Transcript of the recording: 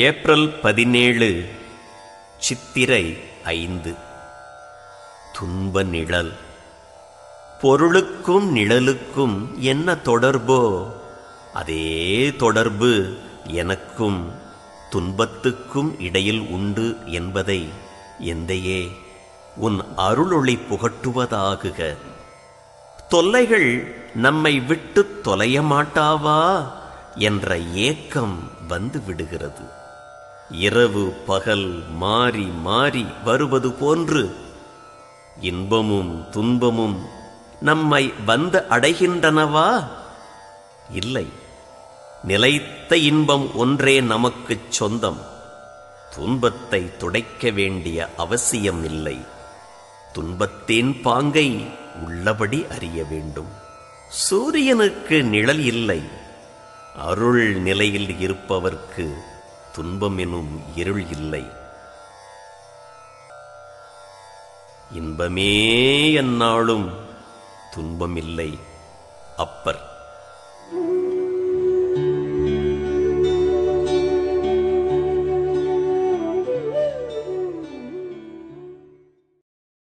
April பதினேழு சித்திரை ஐந்து துன்ப நிழல் பொருளுக்கும் நிழலுக்கும் என்ன தொடர்போ அதே தொடர்பு எனக்கும் துன்பத்துக்கும் இடையில் உண்டு என்பதை எந்தையே உன் அருளொளி புகட்டுவதாகுக தொல்லைகள் நம்மை விட்டு தொலைய மாட்டாவா என்ற ஏக்கம் வந்து விடுகிறது இரவு பகல் மாறி மாறி வருவது போன்று இன்பமும் துன்பமும் நம்மை வந்து அடைகின்றனவா இல்லை நிலைத்த இன்பம் ஒன்றே நமக்குச் சொந்தம் துன்பத்தை துடைக்க வேண்டிய அவசியம் இல்லை துன்பத்தின் பாங்கை உள்ளபடி அறிய வேண்டும் சூரியனுக்கு நிழல் இல்லை அருள் நிலையில் இருப்பவர்க்கு துன்பம் எனும் இருள் இல்லை இன்பமே என்னாலும் துன்பமில்லை அப்பர்